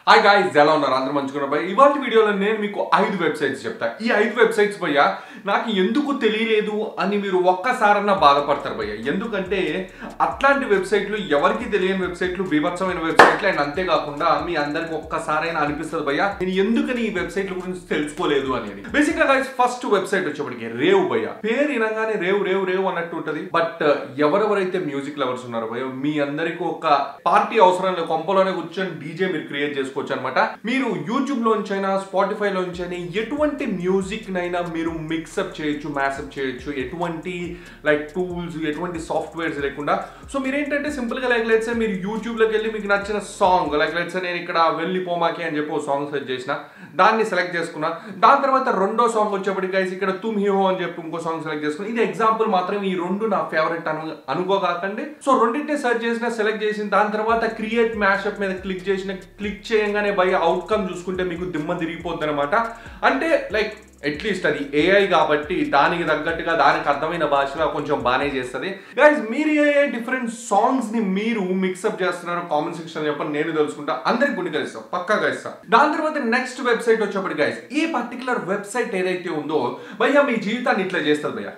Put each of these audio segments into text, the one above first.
hi guys ఎలా ఉన్నారు అందరూ మంచుకున్న భయ ఇవాళ వీడియోలో నేను మీకు ఐదు వెబ్సైట్స్ చెప్తా ఈ ఐదు వెబ్సైట్స్ భయ్య నాకు ఎందుకు తెలియలేదు అని మీరు ఒక్కసారన్నా బాధపడతారు భయ్య ఎందుకంటే అట్లాంటి వెబ్సైట్లు ఎవరికి తెలియని వెబ్సైట్లు బీభత్సమైన వెబ్సైట్లు అండ్ అంతేకాకుండా మీ అందరికి ఒక్కసారైనా అనిపిస్తుంది భయ్య నేను ఎందుకని ఈ వెబ్సైట్ల గురించి తెలుసుకోలేదు అనేది బేసిక్ గా గైస్ ఫస్ట్ వెబ్సైట్ వచ్చేప్పటికి రేవ్ భయ్య పేరు వినగానే రేవ్ రేవ్ రేవ్ అన్నట్టు ఉంటది బట్ ఎవరెవరైతే మ్యూజిక్ లవర్స్ ఉన్నారో భయ్య మీ అందరికి ఒక పార్టీ అవసరం లేదు కొంపలోనే కూర్చొని డీజే మీరు క్రియేట్ చేసుకోవచ్చు అనమాట మీరు యూట్యూబ్ లోంచైనా స్పాటిఫై లోంచైనా ఎటువంటి మ్యూజిక్ నైనా మీరు మిక్సప్ చేయొచ్చు మ్యాసప్ చేయొచ్చు ఎటువంటి లైక్ టూల్స్ ఎటువంటి సాఫ్ట్వేర్స్ లేకుండా సో మీరు ఏంటంటే సింపుల్ గా లైక్ లెట్స్ మీరు యూట్యూబ్ లోకి వెళ్ళి మీకు నచ్చిన సాంగ్ లైక్ లెట్స్ నేను ఇక్కడ వెళ్ళి పోమాకి అని చెప్పి ఒక సాంగ్ సెర్చ్ చేసిన దాన్ని సెలెక్ట్ చేసుకున్నా దాని తర్వాత రెండో సాంగ్ వచ్చేప్పటికి guys ఇక్కడ తుమ్ హీ హో అని చెప్పి ఇంకో సాంగ్ సెలెక్ట్ చేసుకున్నా ఇది ఎగ్జాంపుల్ మాత్రం ఈ రెండు నా ఫేవరెట్ అను అనుకోకండి సో రెండింటిని సెర్చ్ చేసిన సెలెక్ట్ చేసిన దాని తర్వాత క్రియేట్ మ్యాషప్ మీద క్లిక్ చేసిన క్లిక్ చేయంగానే బై అవుట్కమ్ చూసుకుంటే మీకు దిమ్మ తిరిగిపోద్ది అనమాట అంటే లైక్ అట్లీస్ట్ అది ఏఐ కాబట్టి దానికి తగ్గట్టుగా దానికి అర్థమైన భాషలో కొంచెం బాగానే చేస్తుంది గైజ్ మీరు ఏ డిఫరెంట్ సాంగ్స్ ని మీరు మిక్సప్ చేస్తున్నారు కామెంట్ సెక్షన్ చెప్పండి నేను తెలుసుకుంటా అందరికి గుండె కలుస్తాం పక్కాగా ఇస్తాం దాని తర్వాత నెక్స్ట్ వెబ్సైట్ వచ్చేప్పటి గైజ్ ఈ పర్టికులర్ వెబ్సైట్ ఏదైతే ఉందో భయ్యా మీ జీవితాన్ని ఇట్లా చేస్తుంది భయ్యా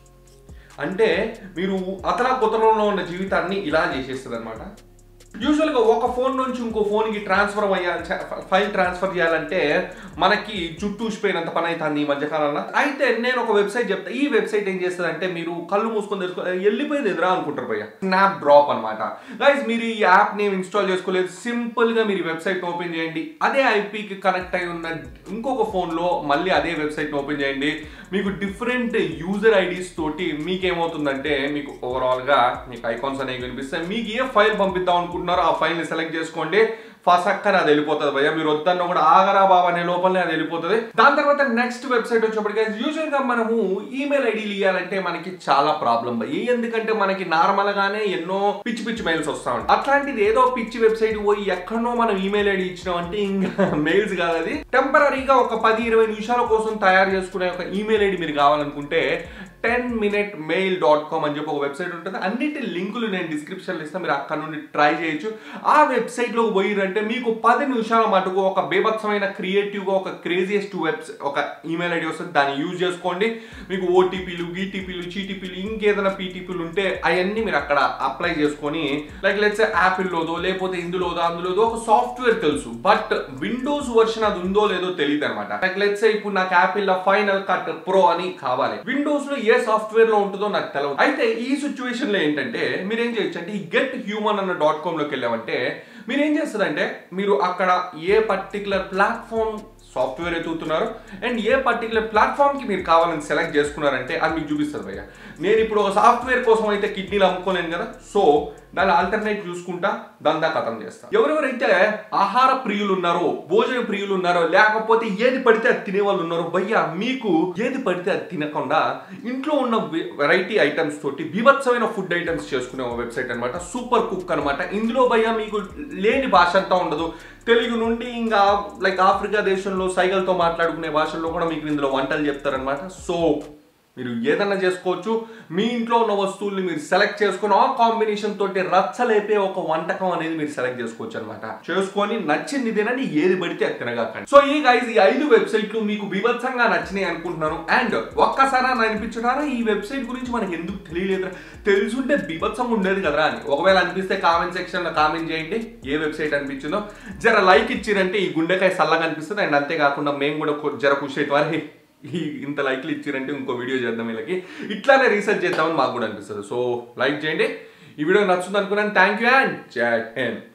అంటే మీరు అతలా కుతలంలో ఉన్న జీవితాన్ని ఇలా చేసేస్తుంది అనమాట యూజువల్గా ఒక ఫోన్ నుంచి ఇంకో ఫోన్కి ట్రాన్స్ఫర్ అయ్యాలి ఫైల్ ట్రాన్స్ఫర్ చేయాలంటే మనకి చుట్టూ ఊసిపోయినంత పని అవుతుంది ఈ మధ్యకాలంలో అయితే నేను ఒక వెబ్సైట్ చెప్తా ఈ వెబ్సైట్ ఏం చేస్తుంది అంటే మీరు కళ్ళు మూసుకొని తెలుసుకో వెళ్ళిపోయింది ఎదురా అనుకుంటారు భయ్య స్నాప్ డ్రాప్ అనమాట గైస్ మీరు ఈ యాప్ ని ఇన్స్టాల్ చేసుకోలేదు సింపుల్ గా మీరు వెబ్సైట్ ఓపెన్ చేయండి అదే ఐపీకి కనెక్ట్ అయి ఉన్న ఇంకొక ఫోన్ లో మళ్ళీ అదే వెబ్సైట్ ఓపెన్ చేయండి మీకు డిఫరెంట్ యూజర్ ఐడీస్ తోటి మీకేమవుతుందంటే మీకు ఓవరాల్ గా మీకు ఐకాన్స్ అనేవి కనిపిస్తాయి మీకు ఏ ఫైల్ పంపిద్దాం అనుకుంటున్నారో ఆ ఫైల్ ని సెలెక్ట్ చేసుకోండి ఫసక్కన అది వెళ్ళిపోతుంది భయ్య మీరు వద్దన్న కూడా ఆగరా బాబా అనే లోపలనే అది వెళ్ళిపోతుంది దాని తర్వాత నెక్స్ట్ వెబ్సైట్ వచ్చేప్పటికి యూజువల్ గా మనము ఈమెయిల్ ఐడీలు ఇవ్వాలంటే మనకి చాలా ప్రాబ్లం భయ్య ఎందుకంటే మనకి నార్మల్ గానే ఎన్నో పిచ్చి పిచ్చి మెయిల్స్ వస్తా ఉంటాయి అట్లాంటిది ఏదో పిచ్చి వెబ్సైట్ పోయి ఎక్కడో మనం ఈమెయిల్ ఐడి ఇచ్చినామంటే ఇంకా మెయిల్స్ కాదు అది టెంపరీగా ఒక పది ఇరవై నిమిషాల కోసం తయారు చేసుకునే ఒక ఈమెయిల్ ఐడి మీరు కావాలనుకుంటే ten minute mail dot com అని చెప్పి ఒక వెబ్సైట్ ఉంటుంది అన్నిటి లింకులు నేను డిస్క్రిప్షన్లో ఇస్తాను మీరు అక్కడ నుండి ట్రై చేయొచ్చు ఆ వెబ్సైట్లోకి పోయిరంటే మీకు పది నిమిషాల మటుకు ఒక బేభత్సమైన క్రియేటివ్గా ఒక క్రేజియస్ట్ వెబ్స్ ఒక ఈమెయిల్ ఐడి వస్తుంది దాన్ని యూజ్ చేసుకోండి మీకు ఓటీపీలు గీటీపీలు చీటీపీలు ఇంకేదైనా పీటీపీలు ఉంటే అవన్నీ మీరు అక్కడ అప్లై చేసుకొని లైక్ లెట్స్ యాపిల్లోదో లేకపోతే ఇందులోదో అందులోదో ఒక సాఫ్ట్వేర్ తెలుసు బట్ విండోస్ వర్షన్ అది ఉందో లేదో తెలియదు అనమాట లైక్ లెట్స్ ఇప్పుడు నాకు యాపిల్ ఫైనల్ కట్ ప్రో అని కావాలి విండోస్ లో ఏ సాఫ్ట్వేర్ లో ఉంటుందో నాకు తెలియదు అయితే ఈ సిచ్యువేషన్ లో ఏంటంటే మీరు ఏం చేయొచ్చు అంటే ఈ గెట్ హ్యూమన్ అన్న డాట్ కామ్ లోకి వెళ్ళామంటే మీరు ఏం చేస్తారంటే మీరు అక్కడ ఏ పర్టికులర్ ప్లాట్ఫామ్ సాఫ్ట్వేర్ ఎత్తుతున్నారు అండ్ ఏ పర్టికులర్ ప్లాట్ఫామ్ కి మీరు కావాలని సెలెక్ట్ చేసుకున్నారంటే అది మీకు చూపిస్తుంది భయ్య నేను ఇప్పుడు ఒక సాఫ్ట్వేర్ కోసం అయితే కిడ్నీలు అమ్ముకోలేను కదా సో దాని ఆల్టర్నేట్ చూసుకుంటా దందా కథం చేస్తా ఎవరెవరైతే ఆహార ప్రియులు ఉన్నారో భోజన ప్రియులు ఉన్నారో లేకపోతే ఏది పడితే అది తినే వాళ్ళు ఉన్నారో భయ్య మీకు ఏది పడితే అది తినకుండా ఇంట్లో ఉన్న వెరైటీ ఐటమ్స్ తోటి బీభత్సమైన ఫుడ్ ఐటమ్స్ చేసుకునే వెబ్సైట్ అనమాట సూపర్ కుక్ అనమాట ఇందులో భయ్య మీకు లేని భాష అంతా ఉండదు తెలుగు నుండి ఇంకా లైక్ ఆఫ్రికా దేశంలో సైగలతో మాట్లాడుకునే భాషల్లో కూడా మీకు ఇందులో వంటలు చెప్తారనమాట సో మీరు ఏదన్నా చేసుకోవచ్చు మీ ఇంట్లో ఉన్న వస్తువుల్ని మీరు సెలెక్ట్ చేసుకుని ఆ కాంబినేషన్ తోటి రచ్చలేపే ఒక వంటకం అనేది మీరు సెలెక్ట్ చేసుకోవచ్చు అనమాట చేసుకొని నచ్చింది తినండి ఏది పడితే అది తినగాకండి సో ఈ గైజ్ ఈ ఐదు వెబ్సైట్లు మీకు బీభత్సంగా నచ్చినాయి అనుకుంటున్నాను అండ్ ఒక్కసారి అనిపించున్నారా ఈ వెబ్సైట్ గురించి మనకి ఎందుకు తెలియలేదు తెలుసుంటే బీభత్సంగా ఉండేది కదరా అని ఒకవేళ అనిపిస్తే కామెంట్ సెక్షన్ లో కామెంట్ చేయండి ఏ వెబ్సైట్ అనిపించిందో జర లైక్ ఇచ్చిరంటే ఈ గుండెకాయ సల్లగా అనిపిస్తుంది అండ్ అంతేకాకుండా మేము కూడా కొ- జర ఖుషి అయితే ఈ ఇంత లైక్లు ఇచ్చిరంటే ఇంకో వీడియో చేద్దాం వీళ్ళకి ఇట్లానే రీసెర్చ్ చేద్దామని మాకు కూడా అనిపిస్తుంది సో లైక్ చేయండి ఈ వీడియో నచ్చుతుంది అనుకున్నాను థ్యాంక్ యూ అండ్ జై హింద్